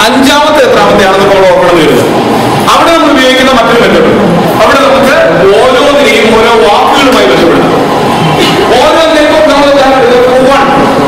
അഞ്ചാമത്തെ എത്രാമത്തെയാണെന്ന് നമ്മൾ ഓർക്കണം വരുന്നത് അവിടെ നമ്മൾ ഉപയോഗിക്കുന്ന മറ്റൊരു മെത്തേഡ് അവിടെ നമുക്ക് ഓരോന്നിനെയും ഓരോ വാക്കുകളുമായി ബന്ധപ്പെടുത്താം ഓരോന്നിലേക്കും നമ്മൾ വൺ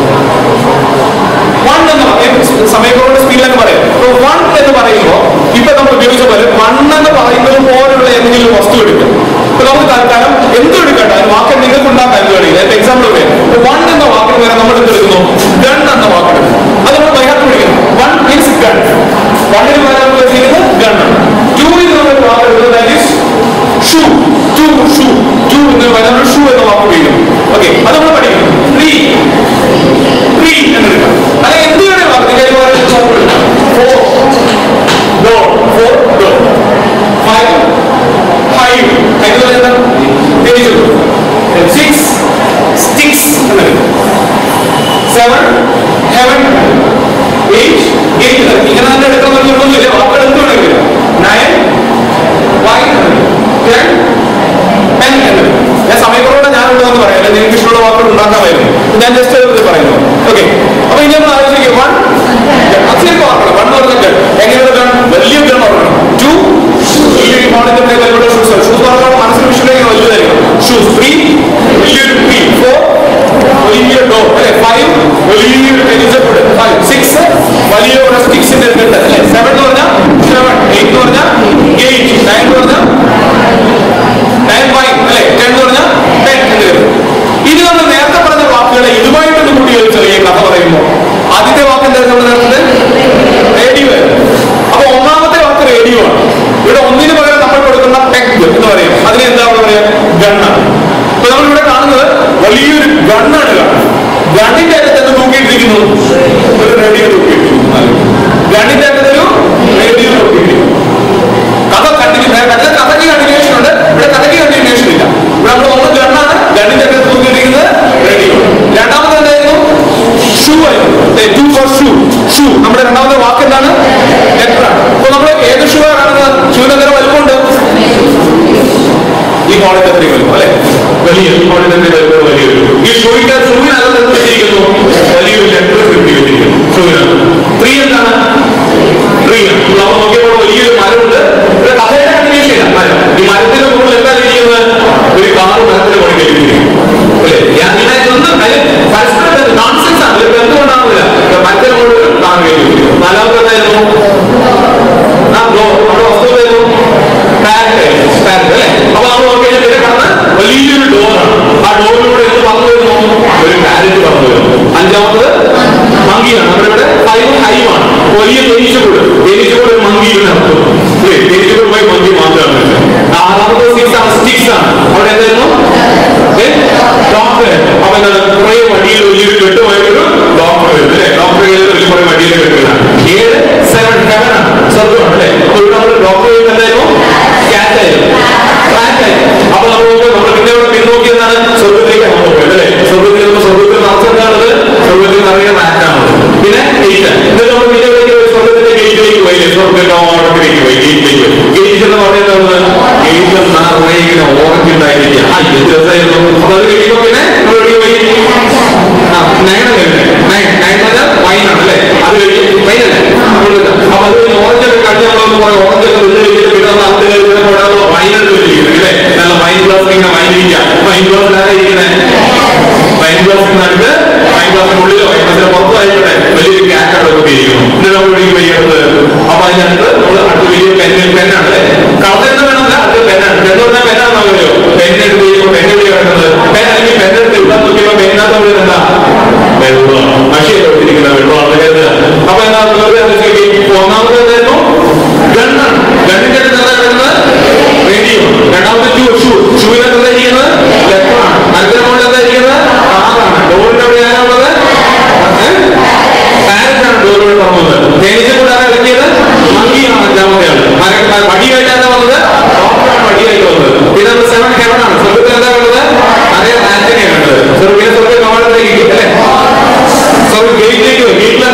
വൺ എന്ന് പറയും സമയക്രമയുടെ സ്പീഡിൽ എന്ന് പറയും വൺ എന്ന് പറയുമ്പോൾ ഇപ്പൊ നമ്മൾ ഉപയോഗിച്ച പോലെ വൺ എന്ന് പറയുന്നത് പോലുള്ള എന്തെങ്കിലും വസ്തു എടുക്കും ഇപ്പൊ നമുക്ക് തൽക്കാലം എന്തും എടുക്കട്ടെ അത് വാക്ക് നിങ്ങൾക്ക് ഉണ്ടാക്കാൻ കഴിയില്ല എന്റെ എക്സാമ്പിൾ പറയാം വൺ എന്ന വാക്കിന് വരെ നമ്മൾ എന്തെടുക്കുന്നു ഗൺ എന്ന വാക്കെടുക്കും അത് നമ്മൾ ബൈഹാർട്ട് പഠിക്കണം വൺ മീൻസ് ഗൺ വണ്ണിന് പകരം നമ്മൾ ചെയ്യുന്നത് ഗൺ ടു എന്ന് നമ്മൾ വാക്കെടുക്കുന്നത് that is shoe two shoe two എന്ന് പകരം ഷൂ എന്ന വാക്ക് ഉപയോഗിക്കും ഓക്കെ അത് നമ്മൾ പഠിക്കണം ത്രീ ത്രീ എന്നെടുക്കാം അല്ലെങ്കിൽ എന്ത് വേണേ വാക്ക് നിങ്ങൾ four door four door five five എന്ന് പറയുന്നത് തിരിച്ചു സിക്സ് സ്റ്റിക്സ് എന്നെടുക്കും സെവൻ ഹെവൻ എയ്റ്റ് എയ്റ്റ് ഇങ്ങനെ തന്നെ എടുക്കാൻ പറ്റുന്നൊന്നുമില്ല വാക്കുകൾ എന്ത് വേണമെങ്കിലും നയൻ വൈൻ ടെൻ ടെൻ എന്നെടുക്കും ഞാൻ സമയക്കുറവോടെ ഞാനുള്ളതെന്ന് പറയാം അല്ലെങ്കിൽ നിങ്ങൾക്ക് ഇഷ്ടമുള്ള വാക്കുകൾ ഉണ്ടാക്കാമായിരുന്നു ഞാൻ ജസ്റ്റ് ഇത് പറയുന്നു ഓക്കെ അപ്പൊ ഇനി നമ്മൾ ആലോചിക്കുക വൺ അത്രയൊക്കെ ഓർക്കണം വൺ പറഞ്ഞിട്ട് എങ്ങനെയുള്ള ഗൺ വലിയ ഗൺ ഓർക്കണം ടു വലിയൊരു മോഡലിന്റെ വലിയ ഷൂസ് ഷൂസ് പറഞ്ഞാൽ മനസ്സിന് വിഷയമായി വലുതായിരിക്കും ഷൂസ് ത്രീ വലിയൊരു ത്രീ ഫോർ വലിയ ഡോർ അല്ലെ ഫൈവ് വലിയൊരു ടെലിസെപ്ഡ് ഫൈവ് സിക്സ് വലിയ ഒരു സ്റ്റിക്സിന്റെ ഉണ്ട് അല്ലെ സെവൻ എന്ന് പറഞ്ഞാൽ സെവൻ എയ്റ്റ് എന്ന് പറഞ്ഞാൽ എയ്റ്റ് നയൻ എന്ന് പറഞ്ഞാൽ നയൻ ഫൈവ് അല്ലെ ടെൻ എന്ന് പറഞ്ഞാൽ ടെൻ എന്ന് വരും ഇനി നമ്മൾ നേരത്തെ പറഞ്ഞ വാക്കുകളെ ഇതുമായിട്ടൊന്ന് കൂട്ടി ഒരു ചെറിയ കഥ പറയുമ്പോൾ ആദ്യത്തെ വാക്ക് എന്തായിരുന്നു നമ്മൾ നേരത്തെ റേഡിയോ അപ്പൊ ഒന്നാമത്തെ വാക്ക് റേഡിയോ ആണ് ഇവിടെ ഒന്നിന് പകരം നമ്മൾ കൊടുക്കുന്ന ടെക് എന്ന് പറയും അതിന് എന്താ പറയാ ഗണ്ണാണ് അപ്പൊ നമ്മൾ ഇവിടെ കാണുന്നത് വലിയൊരു ഗണ്ണാണ് കാണുന്നത് ഗണ്ണിന്റെ അകത്ത് എന്ത് തൂക്കിയിട്ടിരിക്കുന്നു ഒരു റേഡിയോ തൂക്കിയിട്ടിരിക്കുന്നു ഗണ്ണിന്റെ അകത്ത് ഒരു റേഡിയോ തൂക്കിയിട്ടിരിക്കുന്നു കഥ കണ്ടിന്യൂ കഥ കഥയ്ക്ക് കണ്ടിന്യൂഷൻ ഉണ്ട് ഇവിടെ കഥയ്ക്ക് കണ്ടിന്യൂഷൻ ഇല്ല ഇവിടെ നമ്മൾ ഒന്ന് ഗണ്ണാണ് ഗണ്ണിന്റെ അകത്ത് തൂക്കിയിട്ടിരിക്കുന്നത് റേഡിയോ രണ്ടാമത് എന്തായിരുന്നു ഷൂ ആയിരുന്നു ടു ഫോർ ഷൂ ഷൂ നമ്മുടെ രണ്ടാമത്തെ വാക്ക് എന്താണ് ലെറ്റർ ആണ് അപ്പൊ നമ്മൾ ഏത് ഷൂ ആണ് കാണുന്നത് ഷൂവിന് എത്ര വലുപ്പമുണ്ട് ഈ മോളിന്റെ അത്രയും വലുപ്പം അല്ലെ വലിയ ഈ മോളിന്റെ അത്രയും വലുപ്പം വലിയൊരു ഈ ഷൂവിന്റെ ഷൂവിനകത്ത് എന്ത് വെച്ചിരിക്കുന്നു വലിയൊരു ലെറ്റർ കിട്ടി വെച്ചിരിക്കുന്നു ഷൂവിനകത്ത് ത്രീ എന്താണ് ട്രീ നമ്മൾ നോക്കിയപ്പോൾ വലിയൊരു മരമുണ്ട് ഇവിടെ കഥയുടെ കണ്ടിന്യൂഷൻ ഇല്ല മരം ഈ മരത്തിന്റെ മുകളിൽ എന്താ ഇരിക്കുന്നത് ഒരു കാറ് മരത്തിന്റെ മുകളിൽ ഇരിക്കുന്നു അല്ലേ ഞാൻ ഇങ്ങനെ ഇതൊന്നും അതിന് പരസ്പരം നോൺസെൻസ് ആണ് ഒരു ബന്ധമുണ്ടാകുന്നില്ല മരത്തിന്റെ മുകളിൽ ഒരു കാറ് കയറ്റിയിരിക്കുന്നു നാലാമത്തെ എന്തായിരുന്നു ആ ഡോ നമ്മുടെ വസ്തു എന്തായിരുന്നു പാരറ്റ് പാരറ്റ് അല്ലേ അപ്പൊ നമ്മൾ നോക്കിയാൽ ഇതിനെ കടന്ന് വലിയൊരു ഡോറാണ് ആ ഡോറിലൂടെ എന്ത് പറഞ്ഞു വരുന്നു ഒരു പാരറ്റ് പറഞ്ഞു വരുന്നു അഞ്ചാമത്തത് മങ്കിയാണ് നമ്മുടെ ഇവിടെ ഫൈവ് ഹൈവ് ആണ് വലിയ തേനീച്ചക്കൂട് തേനീച്ചക്കൂട് ഒരു മങ്കിയിൽ നടത്തും അല്ലേ തേനീച്ചക്കൂട് പോയി മങ്കി മാത്രമാണ് ആറാമത്തെ സിക്സ് ആണ് സ്റ്റിക്സ് ആണ് അവിടെ എന്തായിരുന്നു ഡോക്ടർ അപ്പൊ എന്താണ് കുറെ വണ്ടിയിൽ വലിയൊരു കെട്ടുമായിട്ടൊരു ഡോക്ടർ വരും അല്ലേ ഡോക്ടർ വലിയ കുറെ വണ്ടിയിൽ കെട്ടുകയാണ് ഏഴ് സെവൻ ഹെവൻ ആണ് സ്വർഗമാണ് അല്ലേ അപ്പൊ ഇവിടെ നമ്മൾ ഡോക്ടർ എന്തായിരുന്നു ക്യാറ്റ് ആയിരുന്നു റാറ്റ് ആയിരുന്നു അപ്പൊ നമ്മൾ നോക്കുമ്പോൾ നമ്മൾ പിന്നെ ഇവിടെ പിന്നോക്കി എന്താണ് സ്വർഗത്തിലേക്ക് നമ്മൾ പോയത് അല്ലേ സ്വർഗത്തിൽ നിന്ന് സ്വർഗത്തിൽ നിറച്ച് എന്താണത് സ്വർഗത്തിൽ നിറയെ റാറ്റാണത് പിന്നെ എയ്റ്റ് എന്നിട്ട് നമ്മൾ പിന്നെ എവിടേക്ക് സ്വർഗത്തിന്റെ ഗേറ്റിലേക്ക് പോയി സ്വർഗത്തിലേക്ക് പോയി ഗേറ്റിലേക്ക് പോയി ഗേറ്റ് എന്ന് പറയുന്നത് ഗേറ്റ് നിറയെ ഇങ്ങനെ ഓറഞ്ച് ഉണ്ടായിരിക്കുക ആ എന്ത് രസമായിരുന്നു അപ്പൊ അത് കഴിയുമ്പോൾ പിന്നെ നമ്മൾ എവിടേക്ക് പോയി ആ നയനല്ലേ നയൻ നയൻ പറഞ്ഞാൽ വൈനാണ് അല്ലേ അത് കഴിഞ്ഞ് വൈനല്ലേ അപ്പൊ അത് കഴിഞ്ഞ് ഓറഞ്ച് ഒക്കെ കഴിഞ്ഞ് നമ്മളൊന്ന് പറയും ഓറഞ്ച് ഒക്കെ വെള്ളം കഴിച്ചിട്ട് പിന്നെ ഒന്ന് അകത്ത് കയറി പിന്നെ പോടാതെ വൈനായിട്ട് വെച്ചിരിക്കുന്നത് അല്ലേ നല്ല വൈൻ ഗ്ലാസ് ഇങ്ങനെ വൈൻ ഇരിക്കുക വൈൻ ഗ്ലാസ്സിലാണ് ഇരിക്കുന്നത് വൈൻ ഗ്ലാസിനടുത്ത് വൈൻ ഗ്ലാസിനുള്ളിലോ വൈൻ ഗ്ലാസിന് പുറത്തായിക്കോട്ടെ വലിയൊരു ക്യാറ്റ് അവിടെ കൊണ്ടിരിക്കുന്നു എന്നിട്ട് നമ്മൾ ഇവിടേക്ക് വയ്യത് അപ്പൊ അതിനകത്ത് നമ്മൾ അടുത്ത് വലിയ പെന്ന് പെന്നാണ് അല്ലേ കളഞ്ഞെന്ന് വേണമെന്നില്ല അടുത്ത് പെന്നാണ് പെന്ന് പറഞ്ഞാൽ പെന്നാണെന്ന് അറിയോ പെണ്ണ് എടുത്ത് കഴിയുമ്പോൾ പെണ്ണ് എവിടെ കിടക്കുന്നത് പെൻ അല്ലെങ്കിൽ പെണ്ണെടുത്ത് ഇവിടെ നോക്കിയപ്പോൾ പെണ്ണിനകത്ത് അവിടെ എന്താ വെള്ളം മഷിയൊക്കെ വെച്ചിരിക്കുന്ന വെള്ളമാണ് കരുതുക അപ്പൊ എന്താ ഒന്നാമത് എന്തായിരുന്നു ഗണ്ണാണ് ഗണ്ണിന്റെ അടുത്ത് എന്താ കിടക്കുന്നത് റേഡിയോ രണ്ടാമത്തെ ഷൂ ഷൂ ഷൂവിനകത്ത് എന്താ ഇരിക്കുന്നത് ലെറ്ററാണ് അടുത്ത മോളിൽ എന്താ ഇരിക്കുന്നത് കാറാണ് ഡോറിന്റെ അവിടെ ആരാണുള്ളത് പാരറ്റാണ് ഡോറിനോട് പറഞ്ഞത് തേനീച്ച കൂടെ ആരാ ഇറക്കിയത് മങ്കിയാണ് അഞ്ചാമത്തെ ആള് മര വടിയായിട്ടാണ് വന്നത് ഡോക്ടറാണ് വടിയായിട്ട് വന്നത് പിന്നെ നമ്മൾ സെവൻ ഹെവൻ ആണ് സ്വർഗത്തിൽ എന്താ കണ്ടത് നിറയെ റാറ്റിനെയാണ് കണ്ടത് സ്വർഗ സ്വർഗ കവാടത്തിലേക്ക് അല്ലേ സ്വർഗ ഗേറ്റിലേക്ക് പോയി ഗേറ്റിൽ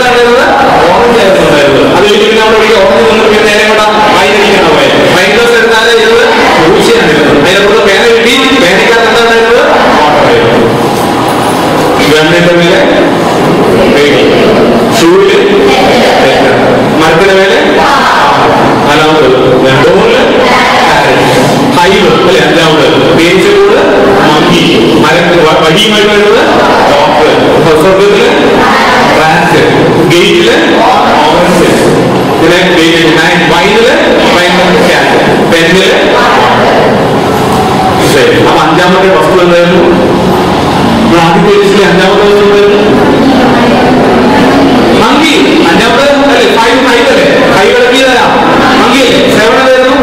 അഞ്ചാമത്തെ വസ്തു എന്തായിരുന്നു നമ്മൾ ആദ്യത്തെ ലിസ്റ്റിലെ അഞ്ചാമത്തെ വസ്തു എന്തായിരുന്നു മങ്കി അഞ്ചാമത്തെ അല്ലേ ഫൈവ് ഫൈവ് അല്ലേ കൈ കിടക്കിയതല്ല മങ്കി അല്ലേ സെവൻ എന്തായിരുന്നു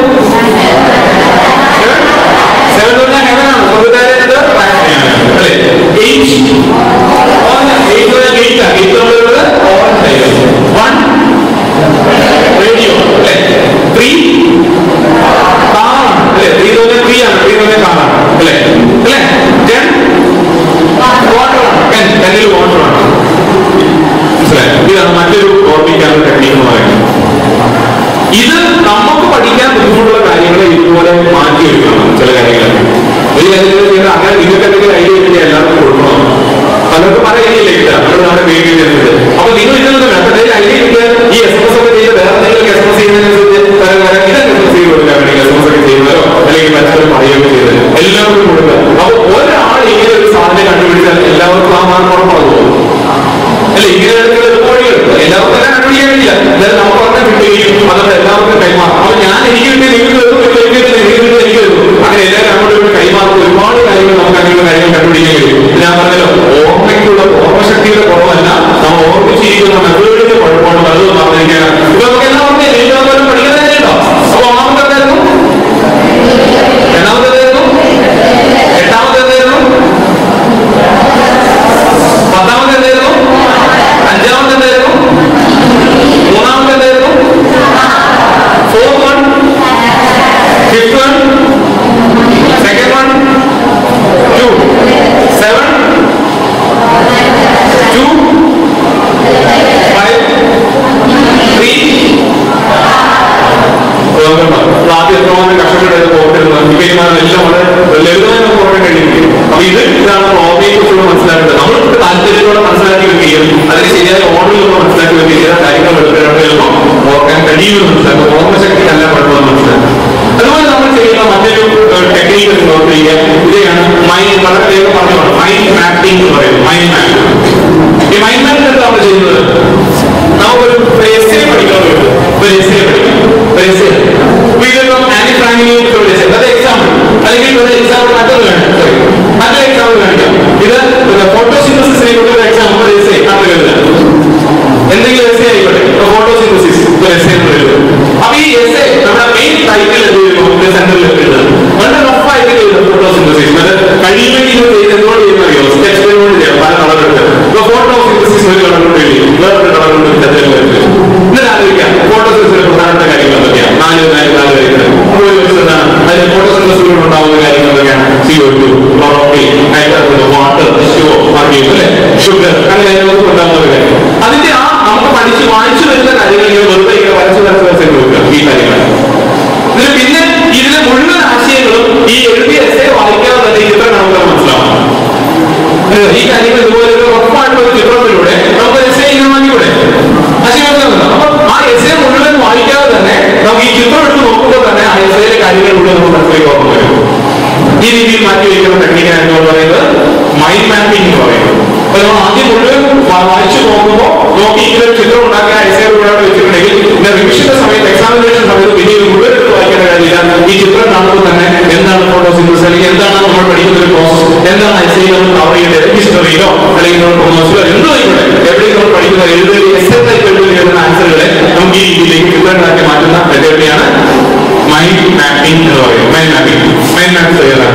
സെവൻ പറഞ്ഞാൽ ഹെവനാണ് സ്വർഗത്താരത് അല്ലേ എയ്റ്റ് എയ്റ്റ് പറഞ്ഞാൽ ഗേറ്റ് ആണ് ഗേറ്റ് നമ്മളുള്ളത് വൺ റേഡിയോ അല്ലേ ത്രീ കാറാണ് അല്ലേ ത്രീ പറഞ്ഞാൽ ത്രീ ആണ് ത്രീ പറഞ്ഞാൽ കാറാണ് അല്ലേ അല്ലേ ടെൻ വാട്ടറാണ് ടെൻ ടെന്നിൽ വാട്ടറാണ് മനസ്സിലായോ ഇതാണ് മറ്റൊരു ഓർമ്മിക്കാനുള്ള ടെക്നീക്ക് എന്ന് പറയുന്നത് ഇത് നമുക്ക് പഠിക്കാൻ ബുദ്ധിമുട്ടുള്ള കാര്യങ്ങളെ ഇതുപോലെ മാറ്റിയെടുക്കണം ചില കാര്യങ്ങൾ ഒരു കാര്യത്തിൽ ചെയ്ത് അങ്ങനെ നിങ്ങൾക്ക് എന്തെങ്കിലും ഐഡിയ കിട്ടിയ എല്ലാവർക്കും കൊടുക്കണം പലർക്കും പല ഐഡിയ കിട്ടുക നമ്മൾ നമ്മുടെ വീട്ടിൽ ചെയ്യുന്നത് അപ്പൊ നിങ്ങൾ ഇതിനൊന്നും വേണ്ട എന്തെങ്കിലും ഐഡിയ കിട്ടിയ ഈ എസ് എം എസ് ഒക്കെ ചെയ്ത് വേറെ എന്തെങ്കിലും എസ് എം എസ് ചെയ്യുന്നതിനനുസരിച്ച് പല പല ഇത് എസ് എം എസ് ചെയ്ത് കൊടുക്കാൻ വേണ്ടി എസ് എം എസ് ഒക്കെ ചെയ്യുന്നതോ അല്ലെങ്കിൽ മറ്റൊരു പറയുകയോ ചെയ്ത് എല്ലാവർക്കും കൊടുക്കുക അപ്പൊ ഒരാൾ ഇങ്ങനെ ഒരു സാധനം കണ്ടുപിടിച്ചാൽ എല്ലാവർക്കും ആ മാർക്ക് ഉറപ്പാകുമോ അല്ല ഇങ്ങനെ വഴികൾ എല്ലാവർക്കും തന്നെ കണ്ടുപിടിക്കാൻ കഴിയില്ല എന്തായാലും നമുക്ക് പറഞ്ഞാൽ കിട്ടുകയും അതുകൊണ്ട് എല്ലാവർക്കും കൈമാറും അപ്പൊ ഞാൻ എനിക്ക് കിട്ടി നിങ്ങൾക്ക് തരും നിങ്ങൾക്ക് എനിക്ക് കിട്ടി നിങ്ങൾക്ക് കിട്ടി എനിക്ക് തരും അങ്ങനെ എല്ലാവരും അങ്ങോട്ടും ഇങ്ങോട്ടും കൈമാറും ഒരുപാട് കാര്യങ്ങൾ നമുക്ക് അങ്ങനെയുള്ള കാര്യങ്ങൾ കണ്ടുപിടിക്കാൻ കഴിയും ഞാൻ പറഞ്ഞല്ലോ ഓർമ്മയ്ക്കുള്ള ഓർമ്മശക്തിയുടെ കുറവല്ല നമ്മൾ ഓർമ്മിച്ചിരിക്കുന്ന മെത്തേഡിന്റെ കുഴപ്പമാണ് പലതും പറഞ്ഞിരിക്കുകയാണ് ഇപ്പൊ നമുക്ക് എല്ലാവർക്കും എല്ലാ പോലും പഠിക്കുന്നത് ഉണ്ടോ അപ്പൊ ഒന്നാമത്തെ എന്തായിരുന്നു രണ്ടാമത്തെ എന്തായിരുന്നു എട്ടാമത്തെ എന്തായിരുന്നു പത്താമത്തെ എന്തായിരുന്നു അഞ്ചാമത്തെ എന്തായിരുന്നു മൂന്നാമത്തെ എന്തായിരുന്നു fourth one fifth one second one two seven two five three ആദ്യം എത്രമാത്രം കഷ്ടപ്പെട്ട് പോകരുത് ഇപ്പൊ എല്ലാം വളരെ ലളിതമായി നമുക്ക് ഓർമ്മ കഴിയും അപ്പൊ ഇത് ഇതാണ് ഓർമ്മയെ കുറിച്ചുള്ള മനസ്സിലാക്കേണ്ടത് നമ്മൾ താല്പര്യത്തോടെ മനസ്സിലാക്കി വെക്കുകയും അതിന് ശരിയായ ഓർഡറിൽ നമ്മൾ മനസ്സിലാക്കി വെക്കുകയും ചെയ്ത കാര്യങ്ങൾ എടുത്തിട്ട് എളുപ്പം ഓർക്കാൻ കഴിയുമെന്ന് മനസ്സിലാക്കും ഓർമ്മശക്തിക്കല്ല കുഴപ്പമെന്ന് മനസ്സിലാക്കും അതുപോലെ നമ്മൾ ചെയ്യുന്ന മറ്റൊരു ടെക്നീക്ക് നോക്കുക ഇതാണ് മൈൻഡ് വളരെ വേഗം പറഞ്ഞു മൈൻഡ് മാപ്പിംഗ് എന്ന് പറയുന്നത് മൈൻഡ് മാപ്പ് ഈ മൈൻഡ് മാപ്പ് എന്താ നമ്മൾ ചെയ്യുന്നത് നമുക്കൊരു എസ്സേ പഠിക്കാൻ പറ്റും ഒരു എസ്സേ പഠിക്കാം ഒരു എസ്സേ ഇതിപ്പം ആനി ഫ്രാങ്കിനെ കുറിച്ചുള്ള എസ്സേ അത് എക്സാമ്പിൾ അല്ലെങ്കിൽ ഒരു എക്സാമ്പിൾ മറ്റൊരു വേണം sorry. മറ്റൊരു എക്സാമ്പിൾ കാണിക്കാം ഇത് ഫോട്ടോസിന്തസിസിനെ കുറിച്ചുള്ള എക്സാമ്പിൾ ഒരു എസ്സേ ആണ് എഴുതുന്നത് എന്തെങ്കിലും എസ്സേ ആയിക്കോട്ടെ ഫോട്ടോസിന്തസിസ് ഒരു എസ്സേ എന്ന് എഴുതുന്നത് അപ്പൊ ഈ എസ്സേ നമ്മുടെ മെയിൻ ടൈറ്റിൽ എന്ത് ചെയ്യുന്നു സെന്ററിൽ എഴുതുന്നത് വളരെ റഫായിട്ട് എഴുതുന്നത് ഫോട്ടോസിന്തസിസ് അത് കഴിയുമെങ്കിൽ ഇത് ചെയ്ത് എന്തുകൊണ്ട് ചെയ്യുന്ന അറിയോ സ്കെച്ച് പെൻ കൊണ്ട് ചെയ്യാം പല കളറുണ്ട് ഇപ്പൊ ഫോട്ടോസിന്തസിസ് ഒരു കളർ കൊണ്ട് എഴുതി വേറൊരു കളർ കൊണ്ട് ചന്ദ്രൻ വരച്ചു എന്നിട്ട് ആലോചിക്കാം ഫോട്ടോസിന്തസിന്റെ പ്രധാനപ്പെട്ട കാര്യങ്ങൾ എന്തൊക്കെയാണ് നാല് നാല് നാല് കാര്യങ്ങൾ ഒരു ദിവസം എന്താണ് അതിൽ ഫോട്ടോസിന്തസിലൂടെ ഉണ്ടാവുന്ന കാര്യങ്ങൾ എന്തൊക്കെയാണ് C O two chlorophyll water sugar അല്ലേ ഷുഗർ അങ്ങനെ കാര്യങ്ങളൊക്കെ ഉണ്ടാവുന്ന ഒരു കാര്യം അതിന്റെ ആ നമുക്ക് പഠിച്ച് വായിച്ചു വരുന്ന കാര്യങ്ങൾ ഇങ്ങനെ വെറുതെ ഇങ്ങനെ വരച്ച് വരച്ച് വരച്ച് നോക്കുക ഈ കാര്യങ്ങൾ ഇതിന് പിന്നെ ഇതിലെ മുഴുവൻ ആശയങ്ങളും ഈ എഴുതിയ എസ്സേ വായിക്കാതെ തന്നെ ഈ ചിത്രം നമുക്ക് മനസ്സിലാവും ഏഹ് ഈ കാര്യങ്ങൾ ഇതുപോലെ ഒരു ഉറപ്പായിട്ടുള്ള ഒരു ചിത്രത്തിലൂടെ നമുക്ക് എസ്സേ ഇങ്ങനെ വാങ്ങിക്കൂടെ ആശയങ്ങളുണ്ട് അപ്പൊ ആ എസ്സേ മുഴുവൻ വായിക്കാതെ തന്നെ നമുക്ക് ഈ ചിത്രം എടുത്ത് നോക്കുമ്പോൾ തന്നെ ആ എസ്സേയിലെ കാര്യങ്ങൾ മുഴുവൻ നമുക്ക് മനസ്സിലേക്ക് ഓർമ്മ വരും ഈ രീതിയിൽ മാറ്റി വയ്ക്കുന്ന ടെക്നിക്കാണ് എന്ന് പറയുന്നത് മൈൻഡ് മാപ്പിംഗ് എന്ന് പറയുന്നത് അപ്പൊ നമ്മൾ ആദ്യം മുഴുവൻ വാ- വായിച്ചു നോക്കുമ്പോൾ നോക്കി ഇങ്ങനെ ഒരു ചിത്രം ഉണ്ടാക്കാൻ എസ്സേ മുഴുവൻ വെച്ചിട്ടുണ്ടെങ്കിൽ പിന്നെ റിവിഷന്റെ സമയത്ത് എക്സാമിനേഷൻ സമയത്ത് പിന്നെ ഇത് മുഴുവൻ എടുത്ത് വായിക്കേണ്ട കാര്യമില്ല ഈ ചിത്രം കാണുമ്പോൾ തന്നെ എന്താണ് ഫോട്ടോസിന്തസിസ് അല്ലെങ്കിൽ എന്താണ് നമ്മൾ പഠിക്കുന്ന ഒരു പ്രോസസ് എന്താണ് എസ്സേ നമ്മൾ കവർ ചെയ്യേണ്ടത് ഹിസ്റ്ററിയിലോ അല്ലെങ്കിൽ നമ്മൾ പ്രൊമോസിലോ എന്തോ ആയിക്കോട്ടെ എവിടെയും നമ്മൾ പഠിക്കുന്ന എഴുതി എസ് എസ് ആയി എഴുതുന്ന ആൻസറുകളെ നമുക്ക് ഈ രീതിയിലേക്ക് ചിത്രങ്ങളാക്കി മാറ്റുന്ന മെത്തേഡിയാണ് മൈൻഡ് മാപ്പിംഗ് എന്ന് പറയും മൈൻഡ് മാപ്പിംഗ് മൈൻഡ് മാപ്പ് ചെയ്യാനാണ്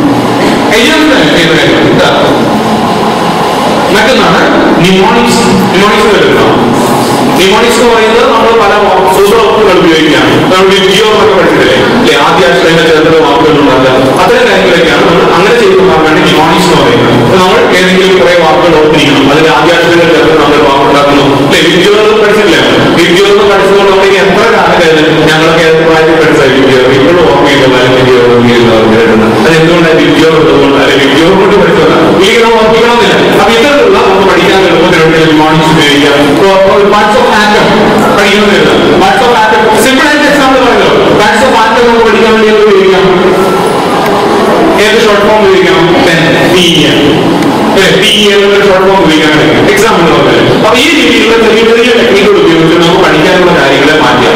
മറ്റൊന്നാണ് നിമോണിക്സ് നിമോണിക്സ് വരുന്നത് നിമോണിക്സ് എന്ന് പറയുന്നത് നമ്മൾ പല സൂത്രവാക്കുകൾ ഉപയോഗിക്കുകയാണ് നമ്മൾ ജിയോ എന്നൊക്കെ പഠിച്ചിട്ടില്ലേ അല്ലെ ആദ്യ അക്ഷരങ്ങൾ ചേർത്തത് വാക്കുകളുണ്ടാകുക അത്തരം കാര്യങ്ങളൊക്കെയാണ് നമ്മൾ അങ്ങനെ ചെയ്യുന്ന ഭാഗമാണ് നിമോണിക്സ് എന്ന് പറയുന്നത് അപ്പൊ നമ്മൾ ഏതെങ്കിലും കുറെ വാക്കുകൾ ഓർത്തിരിക്കണം അതിൽ ആദ്യ അക്ഷരങ്ങൾ ചേർത്ത് നമ്മൾ വാക്കുണ്ടാക്കുന്നു അല്ലെ വിദ്യോ എന്ന് പഠിച്ചിട്ടില്ല വിദ്യോ എന്ന് പഠിച്ചതുകൊണ്ട് നമ്മൾ ഇനി എത്ര കാലം കഴിഞ്ഞാലും ഞങ്ങളൊക്കെ ഏത് പ്രായത്തിൽ പഠിച്ച വിദ്യോ ഇപ്പോഴും ഓർമ്മയില്ല വിദ്യോ അത് എന്തുകൊണ്ടാണ് വിദ്യോ ഉള്ളതുകൊണ്ട് അല്ലെങ്കിൽ വിദ്യോ കൊണ്ട് പഠിച്ചതാണ് ഇല്ലെങ്കിൽ നമ്മൾ ഓർമ്മിക്കണമെന്നില്ല അപ്പൊ ഇത്തരത്തിലുള്ള നമുക്ക് പഠിക്കാൻ എളുപ്പത്തിലുള്ള മോണിക്സ് ഉപയോഗിക്കാം പാർട്സ് ഓഫ് ആറ്റം പഠിക്കണമെന്നില്ല പാർട്സ് ഓഫ് ആറ്റം സിമ്പിൾ ആയിട്ട് എക്സാമ്പിൾ പറയുമല്ലോ പാർട്സ് ഓഫ് ആറ്റം നമുക്ക് പഠിക്കാൻ വേണ്ടി എന്ത് ഉപയോഗിക്കാം ഏത് ഷോർട്ട് ഫോം ഉപയോഗിക്കണം പി പി എന്നുള്ള ഷോർട്ട് ഫോം ഉപയോഗിക്കാൻ കഴിയും എക്സാമ്പിൾ നോക്കാം അപ്പൊ ഈ രീതിയിലുള്ള ചെറിയ ചെറിയ ടെക്നിക്കുകൾ ഉപയോഗിച്ച് നമുക്ക് പഠിക്കാനുള്ള കാര്യങ്ങളെ മാറ്റാം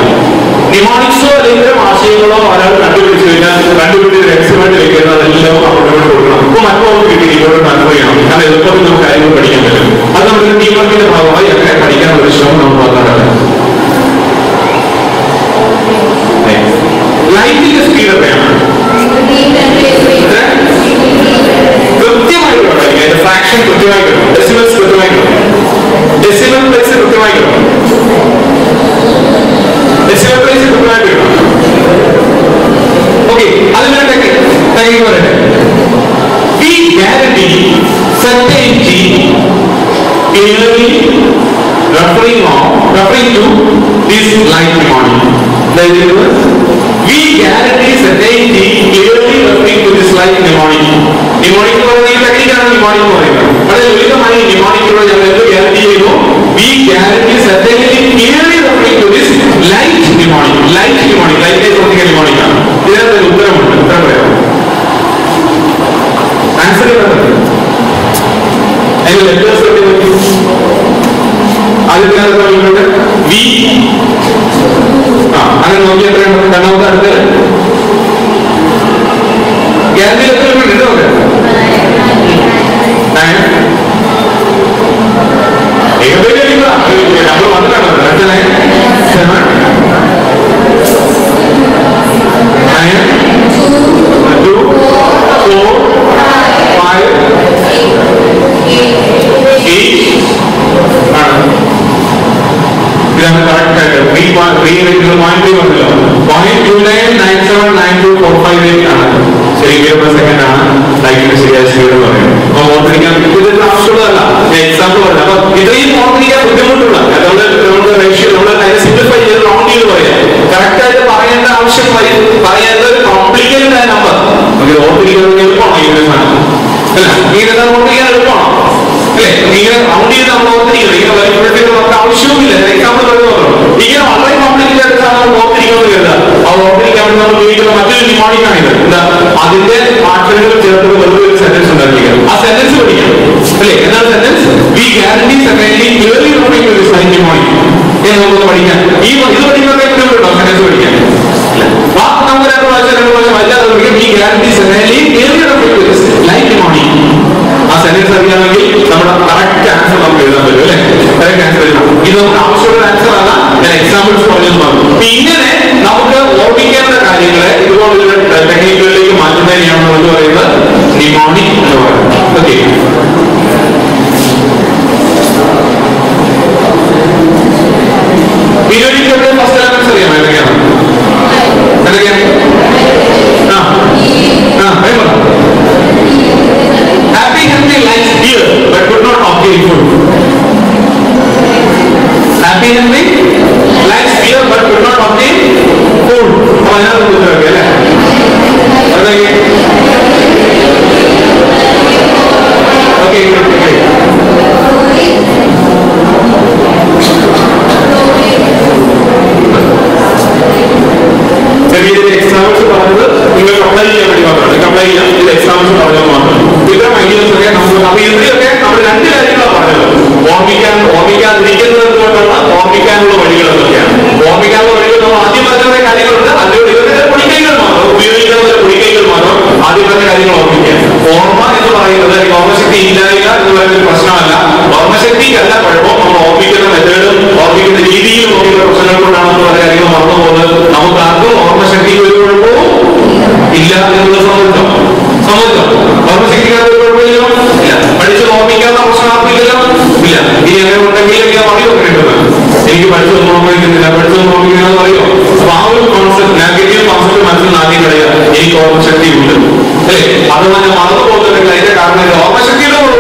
നിമോണിക്സോ അല്ലെങ്കിൽ ആശയങ്ങളോ ഒരാൾ കണ്ടുപിടിച്ചു കഴിഞ്ഞാൽ കണ്ടുപിടിച്ച് രഹസ്യമായിട്ട് വെക്കുന്നത് അതെല്ലാം അവരോട് കൊടുക്കും അപ്പൊ മറ്റൊന്നും കിട്ടി ഇവരോട് ട്രാൻസ്ഫർ ചെയ്യണം കാരണം എളുപ്പത്തിൽ നമുക്ക് കാര്യങ്ങൾ പഠിക്കാൻ പറ്റും അത് നമ്മുടെ ടീം വർക്കിന്റെ ഭാഗമായി അങ്ങനെ പഠിക്കാനുള്ള ഒരു ശ്രമം നമ്മൾ നടത്താറുണ്ട് ലൈറ്റിന്റെ സ്പീഡ് എത്രയാണ് കൃത്യമായിട്ട് വേണം അതിന്റെ ഫ്രാക്ഷൻ കൃത്യമായി കിട്ടും ഡെസിമൽസ് കൃത്യമായി കിട്ടും ഡെസിമൽ പ്ലേസ് കൃത്യമായി കിട്ടും ഡെസിമൽ പ്ലേസ് കൃത്യമായിട്ട് കിട്ടും ഓക്കെ അതിന്റെ ടെക്നിക് ടെക്നിക് പറയട്ടെ we guarantee certainty clearly referring on referring to this light mnemonic അതായത് we guarantee certainty clearly referring to this light mnemonic mnemonic എന്ന് പറയുന്ന ഈ ടെക്നിക്കാണ് mnemonic എന്ന് പറയുന്നത് വളരെ ലളിതമായി mnemonic-ലൂടെ ഞങ്ങൾ എന്ത് ഗ്യാരണ്ടി ചെയ്യുന്നു we guarantee certainty clearly referring to this light mnemonic light mnemonic light is something a mnemonic ആണ് ഇതിനകത്ത് ഒരു ഉത്തരമുണ്ട് ഉത്തരം പറയാം ആൻസർ ചെയ്യാൻ പറ്റും അതിന് ലെറ്റേഴ്സ് എവിടെ നോക്കി ആദ്യത്തിനകത്ത് നോക്കിയിട്ടുണ്ട് വി ആ അങ്ങനെ നോക്കി എത്രയാണ് രണ്ടാമത്തെ അടുത്തത് ഗ്യാരണ്ടിയിൽ എത്ര ഉണ്ട് ഇത് നോക്കാം നയൻ ഏകദേശം നമ്മൾ വന്നിട്ടാണ് അടുത്ത nine seven nine two four five eight ആണ് ഇതാണ് കറക്റ്റ് ആയിട്ട് ത്രീ ത്രീ റേറ്റിൽ പോയിന്റ് ത്രീ വന്നല്ലോ point two nine nine seven nine two four five eight ആണ് ശരി ഇരുപത് സെക്കൻഡ് ആണ് ലൈറ്റിന്റെ ശരിയായ സ്പീഡ് എന്ന് പറയുന്നത് അപ്പൊ ഓർത്തിരിക്കാൻ ഇത് ആവശ്യമുള്ളതല്ല ഞാൻ എക്സാമ്പിൾ പറഞ്ഞു അപ്പൊ ഇത്രയും ഓർത്തിരിക്കാൻ ബുദ്ധിമുട്ടുള്ള അതുകൊണ്ട് നമ്മുടെ റേഷ്യോ നമ്മൾ അതിനെ സിംപ്ലിഫൈ ചെയ്ത് റൗണ്ട് ചെയ്ത് പറയാം കറക്റ്റ് ആയിട്ട് പറയേണ്ട ആവശ്യം വരും പറയേണ്ട ഒരു കോംപ്ലിക്കേറ്റഡ് ആയ നമ്പർ നമുക്ക് ഓർത്തിരിക്കുന്നത് എളുപ്പമാണോ ഈ ഒരു സാധനം അല്ല ഇങ്ങനെ ഓർത്തിരിക്കാൻ എളുപ്പമാണോ അല്ലേ ഇങ്ങനെ റൗണ്ട് ചെയ്ത് നമ്മൾ ഓർത്തിരിക്കണം ഇങ്ങനെ വരുമ്പോഴത്തേക്ക് നമുക്ക് ആവശ്യവുമില്ല എക്സാമ്പിൾ പറഞ്ഞു ഇങ്ങനെ വളരെ കോംപ്ലിക്കേറ്റഡ് ആയിട്ട് സാധനം ഓർത്തിരിക്കണമെന്ന് കരുതുക അത് ഓർത്തിരിക്കാൻ വേണ്ടി നമ്മൾ ഉപയോഗിക്കുന്ന മറ്റൊരു ഡിമോണിക്കാണ് ഇത് എന്താ അതിന്റെ മാറ്റങ്ങൾ ചേർത്ത് വെറുതെ ഒരു സെന്റൻസ് ഉണ്ടാക്കിയ ആ സെന്റൻസ് പഠിക്കാം അല്ലേ എന്താണ് sentence we guarantee secondly clearly noting ഒരു സൈൻ ഡിമോണിക് എന്ന് നമുക്ക് പഠിക്കാം ഈ ഇത് പഠിക്കുമ്പോഴത്തേക്ക് ഉണ്ടോ സെന്റൻസ് പഠിക്കാൻ വാക്ക് നമുക്ക് രണ്ട് പ്രാവശ്യം രണ്ട് പ്രാവശ്യം വല്ലാതെ പഠിക്കാം we guarantee secondly clearly noting ഒരു ലൈൻ ഡിമോണിക് ആ സെന്റൻസ് അറിയാമെങ്കിൽ നമ്മുടെ കറക്റ്റ് ആൻസർ നമുക്ക് എഴുതാൻ പറ്റും അല്ലേ കറക്റ്റ് ആൻസർ എഴുതാം ഇത് നമുക്ക് ആവശ്യമുള്ള ആൻസർ അല്ല ഞാൻ എക്സാമ്പിൾസ് പറഞ്ഞു പറഞ്ഞു അപ്പൊ ഇങ്ങനെ നമുക്ക് ഓർമ്മിക്കേണ്ട കാര്യങ്ങളെ ഇതുപോലുള്ള ടെക്നിക്കുകളിലേക്ക് മാറ്റുന്നതിനെയാണ് നമ്മൾ പറയുന്നത് നിമോണിക് എന്ന് പറയുന്നത് ഓക്കെ പീരിയോഡിക്കയുടെ ഫസ്റ്റ് എലമെന്റ്സ് അറിയാമോ ഏതൊക്കെയാണ് ഏതൊക്കെയാണ് ആ ആ വേഗം പറ. Happy Henry likes beer but could not obtain food. Happy Henry likes beer but could not obtain food. അപ്പൊ അതിനകത്ത് ഉത്തരവൊക്കെ അല്ലേ അതൊക്കെ ഓക്കെ ഓക്കെ ചെറിയ ചെറിയ എക്സാമ്പിൾസ് പറഞ്ഞത് നിങ്ങൾക്ക് അപ്ലൈ ചെയ്യാൻ വേണ്ടി മാത്രമാണ് നിങ്ങൾക്ക് അപ്ലൈ ചെയ്യാം ഇത് എക്സാമ്പിൾസ് പറഞ്ഞത് മാത്രം ഇത്തരം ഐഡിയാസ് ഒക്കെ നമുക്ക് അപ്പൊ ഇതിലൊക്കെ നമ്മൾ രണ്ട് കാര്യങ്ങളാണ് പറഞ്ഞത് ഓർമ്മിക്കാൻ ഓർമ്മിക്കാതിരിക്കുന്നത് എന്തുകൊണ്ടാണ് ഓർമ്മിക്കാനുള്ള വഴികൾ എന്തൊക്കെയാണ് ഓർമ്മിക്കാനുള്ള വഴികൾ നമ്മൾ ആദ്യം പറഞ്ഞ കുറെ കാര്യങ്ങളുണ്ട് അതിലൂടെ ഇവരുടെ പൊടിക്കൈകൾ മാത്രം ഉപയോഗിക്കാവുന്ന പൊടിക്കൈകൾ മാത്രം ആദ്യം പറഞ്ഞ കാര്യങ്ങൾ ഓർമ്മിക്കുക ഓർമ്മ എന്ന് പറയുന്നത് ഈ ഓർമ്മശക്തി ഇല്ലായ്മ എന്ന് പറയുന്ന ഒരു പ്രശ്നമല്ല ഓർമ്മശക്തിക്കല്ല കുഴപ്പം നമ്മൾ ഓർമ്മിക്കുന്ന മെത്തേഡും ഓർമ്മിക്കുന്ന രീതിയിലും നോക്കിയുള്ള പ്രശ്നങ്ങൾ കൊണ്ടാണെന്ന് പറഞ്ഞ കാര്യങ്ങൾ മറന്നു പോകുന്നത് നമുക്ക് ആർക്കും ഓർമ്മശക്തിക്ക് ഒരു കുഴപ്പവും ഇല്ല എന്നുള്ളത് സമ്മതിച്ചോ സമ്മതിച്ചോ ഓർമ്മശക്തിക്കാർക്ക് ഒരു കുഴപ്പമില്ലല്ലോ ഇല്ല പഠിച്ച് ഓർമ്മിക്കാത്ത പ്രശ്നം ആർക്കില്ലല്ലോ ഇല്ല ഇനി അങ്ങനെ ഉണ്ടെങ്കിലൊക്കെ അറിയോ കിട്ടുന്നത് എനിക്ക് പഠിച്ചൊന്നും ഓർമ്മിക്കുന്നില്ല പഠിച്ചൊന്നും ഓർമ്മിക്കുന്നില്ല എന്ന് അറിയോ അപ്പൊ ആ ഒരു കോൺസെപ്റ്റ് നെഗറ്റീവ് കോൺസെപ്റ്റ് മനസ്സിൽ ആദ്യം കളയുക എനിക്ക് ഓർമ്മശക്തി ഉണ്ട് അല്ലേ അത് ഞാൻ മറന്നു പോകുന്നുണ്ടെങ്കിൽ അതിന്റെ കാരണം ഇത് ഓർമ്മശക്തിയുടെ